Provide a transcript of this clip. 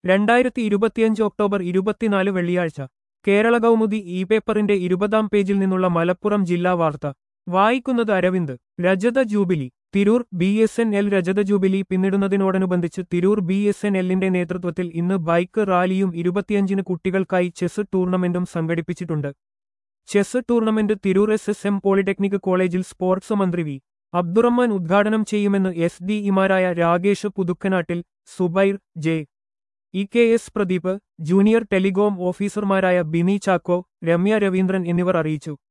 രണ്ടായിരത്തി ഇരുപത്തിയഞ്ച് ഒക്ടോബർ ഇരുപത്തിനാല് വെള്ളിയാഴ്ച കേരള കൗമുദി ഇ പേപ്പറിന്റെ ഇരുപതാം പേജിൽ നിന്നുള്ള മലപ്പുറം ജില്ലാ വാർത്ത വായിക്കുന്നത് അരവിന്ദ് രജത jubilee Tirur B S N L രജത ജൂബിലി പിന്നിടുന്നതിനോടനുബന്ധിച്ച് തിരൂർ ബി എസ് എൻ എല്ലിന്റെ നേതൃത്വത്തിൽ ഇന്ന് ബൈക്ക് റാലിയും ഇരുപത്തിയഞ്ചിന് കുട്ടികൾക്കായി ചെസ് ടൂർണമെന്റും സംഘടിപ്പിച്ചിട്ടുണ്ട് chess tournament Tirur S S M polytechnic കോളേജിൽ സ്പോർട്സ് മന്ത്രി വി അബ്ദുറഹ്മാൻ ഉദ്ഘാടനം ചെയ്യുമെന്ന് എസ് ഡി ഇമാരായ Rakesh Puthukkanattil Zubair J E K S Pradeep junior telecom ഓഫീസർമാരായ ബിനി ചാക്കോ രമ്യ രവീന്ദ്രൻ എന്നിവർ അറിയിച്ചു